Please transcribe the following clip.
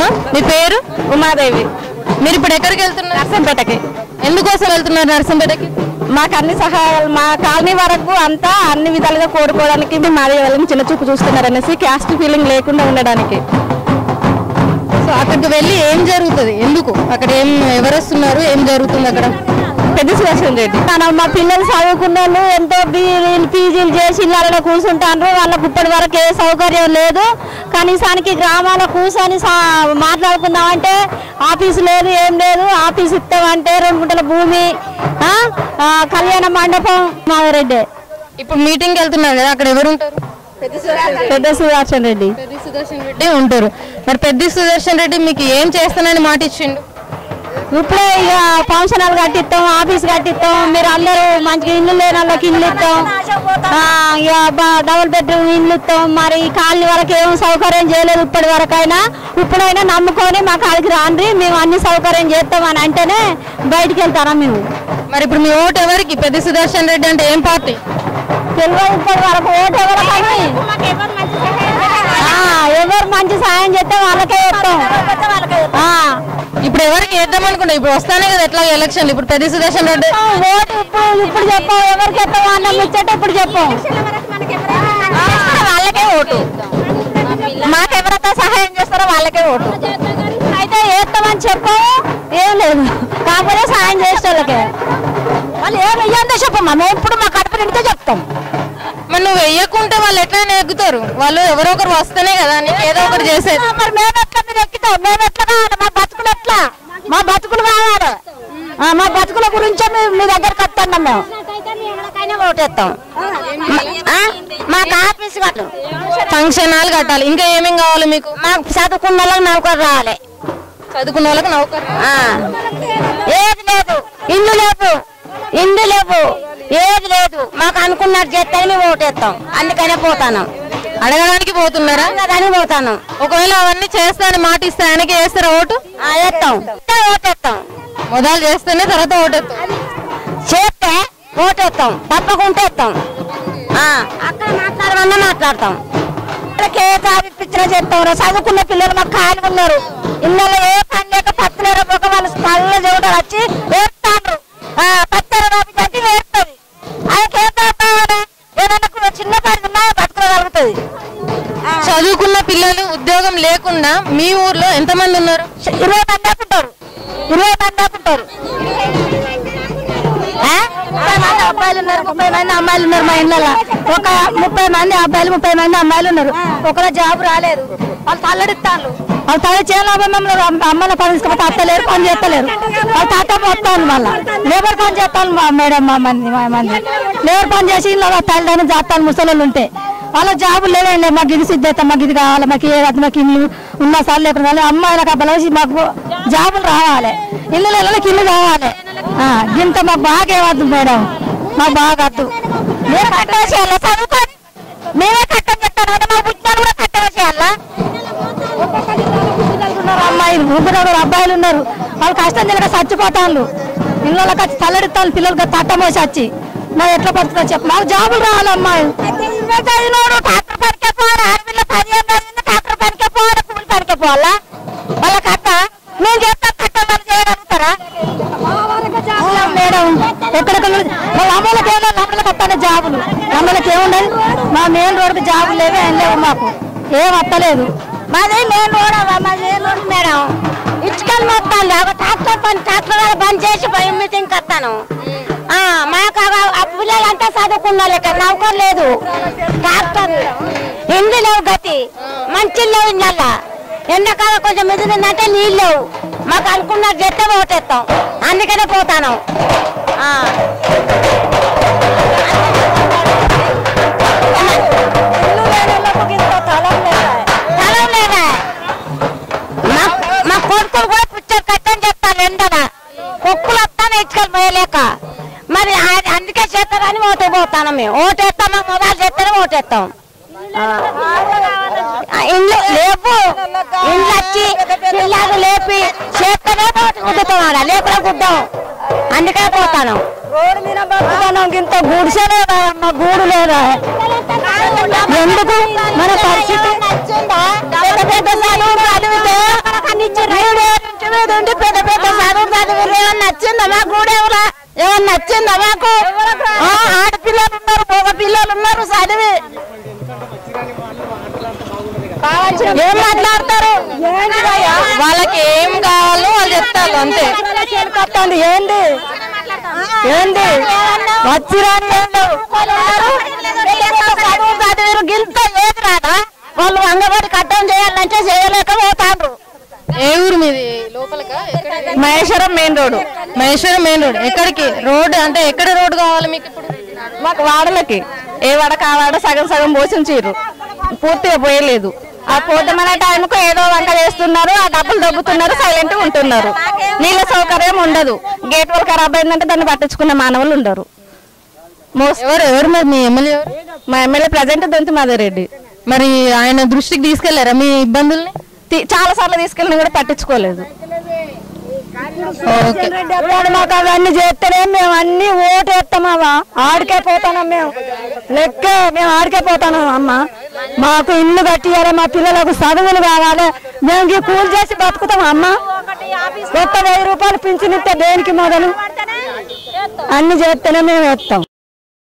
మీ పేరు ఉమాదేవి మీరు ఇప్పుడు ఎక్కడికి వెళ్తున్నారు నర్సంపేటకి ఎందుకోసం వెళ్తున్నారు నరసింపేటకి మాకు అన్ని సహాయాలు మా కాలనీ వరకు అంతా అన్ని విధాలుగా కోరుకోవడానికి మేము మాది వాళ్ళని చిన్న చూపు చూస్తున్నారు అనేసి క్యాస్ట్ ఫీలింగ్ లేకుండా ఉండడానికి సో అక్కడికి వెళ్ళి ఏం జరుగుతుంది ఎందుకు అక్కడ ఏం ఎవరు వస్తున్నారు ఏం జరుగుతుంది అక్కడ పెద్ద సుదర్శన్ రెడ్డి మనం మా పిల్లలు చదువుకున్న వాళ్ళు ఎంతో పీజీలు చేసి ఇళ్ళలో కూర్చుంటారు వాళ్ళకు ఇప్పటి వరకు ఏ సౌకర్యం లేదు కనీసానికి గ్రామాల కూర్చొని సా- మాట్లాడుకుందామంటే ఆఫీసు లేదు ఏం లేదు ఆఫీస్ ఇస్తామంటే రెండు గుంటల భూమి ఆ, ఆ, కళ్యాణ మండపం మాధవరెడ్డి ఇప్పుడు మీటింగ్ వెళ్తున్నారు కదా అక్కడ ఎవరు ఉంటారు పెద్ద సుదర్శన్ రెడ్డి పెద్ద సుదర్శన్ రెడ్డి ఉంటారు మరి పెద్ద సుదర్శన్ రెడ్డి మీకు ఏం చేస్తానని మాట ఇచ్చిండు ఇప్పుడే ఇక ఫంక్షన్ హాల్ కట్టిస్తాం ఆఫీస్ కట్టిస్తాం మీరు అందరూ మంచిగా ఇల్లు లేని వాళ్ళకి ఇల్లు ఇస్తాం ఆ, ఇక బ- డబుల్ బెడ్రూమ్ ఇల్లు ఇస్తాం మరి ఈ కాలనీ వరకు ఏం సౌకర్యం చేయలేదు ఇప్పటి వరకు అయినా ఇప్పుడైనా నమ్ముకొని మా కాడికి రాండి మేము అన్ని సౌకర్యం చేస్తాం అని అంటేనే బయటికి వెళ్తారా మేము మరి ఇప్పుడు మీ ఓటు ఎవరికి పెద్ద సుదర్శన్ రెడ్డి అంటే ఏం పార్టీ తెలియదు ఇప్పటి వరకు ఓటు ఎవరికని ఆ, ఎవరు మంచి సాయం చేస్తే వాళ్ళకే చేస్తాం ఆ. ఇప్పుడు ఎవరికి వేద్దాం అనుకుంటా ఇప్పుడు వస్తానే కదా ఎట్లా ఎలక్షన్ ఇప్పుడు పెద్ద సుదర్శన్ రెడ్డి ఓటు ఇప్పుడు ఇప్పుడు చెప్పాం ఎవరికి చెప్పాం అన్న ముచ్చట ఇప్పుడు చెప్పాం వాళ్ళకే ఓటు మాకెవరైతే సహాయం చేస్తారో వాళ్ళకే ఓటు అయితే వేస్తామని చెప్పాము ఏం లేదు కాకపోతే సహాయం చేసే వాళ్ళకే వాళ్ళు ఏమి ఇయ్యందో చెప్పమ్మా మేము ఇప్పుడు మా కడుపు నిండితే చెప్తాం మరి నువ్వు వెయ్యకుంటే వాళ్ళు ఎట్లా నెగ్గుతారు వాళ్ళు ఎవరో ఒకరు వస్తేనే కదా నీకు ఏదో ఒకటి చేసేది మరి మేము ఎట్లా మీరు ఎక్కుతాం మేము ఎట్లా కావాలి మా బతుకులు ఎట్లా మా బతుకులు కావాలి ఆ, మా బతుకుల గురించే మేము మీ దగ్గరకు వస్తున్నాం మేము ఓటేస్తాం మాకు ఆఫీస్ కట్టు ఫంక్షన్ హాల్ కట్టాలి ఇంకా ఏమేం కావాలి మీకు మాకు చదువుకున్న వాళ్ళకి నౌకరు రావాలి చదువుకున్న వాళ్ళకి నౌకరు ఆ. ఏది లేదు ఇల్లు లేవు ఇల్లు లేవు ఏది లేదు మాకు అనుకున్నట్టు చేస్తే మేము ఓటేస్తాం అందుకనే పోతాను అడగడానికి పోతున్నారా అని పోతాను ఒకవేళ అవన్నీ చేస్తానని మాట ఇస్తే ఆయనకి వేస్తారా ఓటు ఆ, వేస్తాం ఓటేస్తాం మొదలు చేస్తేనే తర్వాత ఓటేస్తాం చేస్తే ఓటేస్తాం తప్పకుండా వేస్తాం ఆ, అక్కడ మాట్లాడమన్నా మాట్లాడతాం వాళ్ళకి ఏ జాబ్ ఇప్పించినా చెప్తాం చదువుకున్న పిల్లలు మాకు ఖాళీ ఉన్నారు ఇళ్ళలో ఏ పని లేక పత్తిలేర పోక వాళ్ళు కళ్ళ చూడరు వచ్చి వేస్తాండ్రు పత్తెర బాబు అంటే వేస్తుంది ఆయనకి ఏం కావాలి ఏదన్నా కూడా చిన్న పని ఉన్నా బతకగలుగుతుంది చదువుకున్న పిల్లలు ఉద్యోగం లేకుండా మీ ఊర్లో ఎంతమంది ఉన్నారు ఇరవై మంది దాకా ఉంటారు ఇరవై మంది దాకా ఉంటారు ఆ? ముప్పై మంది అబ్బాయిలు ఉన్నారు ముప్పై మంది అమ్మాయిలు ఉన్నారు మా ఇళ్ళలో ఒక ముప్పై మంది అబ్బాయిలు ముప్పై మంది అమ్మాయిలు ఉన్నారు ఒకరు జాబ్ రాలేదు వాళ్ళు తల్లడిస్తాను వాళ్ళు తల్లి చేయాలి అమ్మల పని తీసుకపోతే అత్తలేరు పని చేస్తలేరు వాళ్ళు తాత వస్తాను మళ్ళా లేబర్ పని చేస్తాను మా మేడం మా మంది మా మంది లేబర్ పని చేసి ఇళ్ళ తల్లిదండ్రులు చేస్తాను ముసలు ఉంటే వాళ్ళ జాబులు లేదండి మాకు ఇది సిద్ధత మాకు ఇది కావాలి మాకు ఏ మాకు ఇల్లు ఉన్న సార్లు లేకుండా కానీ అమ్మాయిలకు అబ్బాయి మాకు జాబులు రావాలి ఇల్లు నెలలకు ఇల్లు కావాలి ఆ, గింత మాకు బాగా ఏవద్దు మేడం మాకు బాగా వద్దు మీరు కట్టేసేయాలా చదువుకొని మేమే కట్టని చెప్తాను అంటే మా పుట్టినాలు కూడా కట్టేసేయాలా ఉన్నారు అమ్మాయిలు ముగ్గురు అబ్బాయిలు ఉన్నారు వాళ్ళు కష్టం తెలియక చచ్చిపోతాను ఇళ్ళకి వచ్చి తల్లడిస్తాను పిల్లలకి తట్టమోసి వచ్చి మరి ఎట్లా పడుతుందో చెప్పు మాకు జాబులు రావాలి అమ్మాయి ట్రాక్టర్ పనికే పోవాలి ఆడపిల్ల పదిహేను రోజులు ట్రాక్టర్ పనికే పోవాలి కూలి పనికే పోవాలా వాళ్ళ కట్ట నేను చేస్తా కట్ట వాళ్ళు చేయగలుగుతారా అవునా మేడం ఎక్కడికి వాళ్ళ అమ్మలకి ఏమో అమ్మలకి వస్తానే జాబులు అమ్మలకి ఏముండదు మా మెయిన్ రోడ్కి జాబులు లేవే ఏం లేవు మాకు ఏం వస్తలేదు మాది మెయిన్ రోడ్ అవ్వ, మాది మెయిన్ రోడ్ మేడం ఇటుకలు మొత్తాలు లేవు ట్రాక్టర్ పని ట్రాక్టర్ వాళ్ళ పని చేసి పోయి మీటింగ్కి వస్తాను ఆ, మాకు ఆ- ఆ పిల్లలంతా చదువుకున్న వాళ్ళకి నౌకర్ లేదు ట్రాక్టర్ ఇండ్లు లేవు గతి మంచి లేవు ఇళ్ళ ఎండాకాలం కొంచెం ఎదురుందంటే నీళ్ళు లేవు మాకు అనుకున్నట్టు చెప్తే ఓటేస్తాం అందుకనే పోతాను ఆ. ఇల్లు లేని వాళ్ళకు ఇంత స్థలం లేదా? స్థలం లేదా? మా- మా కొడుకులు కూడా పుచ్చర్ కట్టని చెప్తాను ఎండన కుక్కులు వస్తాను ఇచ్చుకొని పోయలేక మరి ఆ- అందుకే చేస్తారని ఓటే పోతాను మేము ఓటేస్తాం మా మొదలు చేస్తారని ఓటేస్తాం ఆ, ఇండ్లు లేవు ఇండ్లు వచ్చి పిల్లలు లేపి చేస్తేనే గుడ్డుతాం ఆడ లేకుండా గుడ్డాం అందుకే పోతాను రోడ్డు మీద బతుకుతాను ఇంత గుడిసె లేదా అమ్మ గూడు లేదా ఎందుకు మన పరిస్థితి పెద్ద పెద్ద చదువు చదివితే అన్ని ఏమన్నా నచ్చిందా మా గూడెంలో ఏమన్నా నచ్చిందా మాకు ఆ, ఆడపిల్లలు ఉన్నారు మగ పిల్లలు ఉన్నారు చదివి ఏం మాట్లాడతారు వాళ్ళకి ఏం కావాలో వాళ్ళు చెప్తారు అంతే కట్టండి ఏంది ఏంది వచ్చిరాని చదువు చదివిరు గింత ఏది రాదా వాళ్ళు అంగబడి కట్టం చేయాలంటే చేయలేకపోతాండ్రు ఏ ఊరు మీది లోపలకా ఎక్కడ Maheshwaram main road Maheshwaram main road ఎక్కడికి రోడ్ అంటే ఎక్కడ రోడ్ కావాలి మీకు ఇప్పుడు మాకు వాడలకి ఏ వాడ కావాడ సగం సగం పోషించారు పూర్తిగా పోయలేదు ఆ పోతమైన టైంకు ఏదో వంక చేస్తున్నారు ఆ డబ్బులు దొబ్బుతున్నారు సైలెంట్ ఉంటున్నారు నీళ్ళ సౌకర్యం ఉండదు గేట్ వరకు ఖరాబ్ అయిందంటే దాన్ని పట్టించుకునే మానవులు ఉండరు మోస్ట్ ఎవరు ఎవరు మరి మీ ఎమ్మెల్యే ఎవరు మా ఎమ్మెల్యే ప్రజెంట్ దొంతి మాధవరెడ్డి మరి ఆయన దృష్టికి తీసుకెళ్లారా మీ ఇబ్బందుల్ని చాలా సార్లు తీసుకెళ్ళిన కూడా పట్టించుకోలేదు ఓకే వాడు మాకు అవన్నీ చేస్తేనే మేము అన్ని ఓటు వేస్తామవ్వా ఆడికే పోతాం మేము లెక్కే మేము ఆడికే పోతాం అమ్మ మాకు ఇల్లు కట్టియాలి మా పిల్లలకు చదువులు కావాలి మేము ఈ కూలి చేసి బతుకుతాం అమ్మ ఒక్క వెయ్యి రూపాయలు పింఛనిస్తే దేనికి మొదలు అన్ని చేస్తేనే మేము వేస్తాం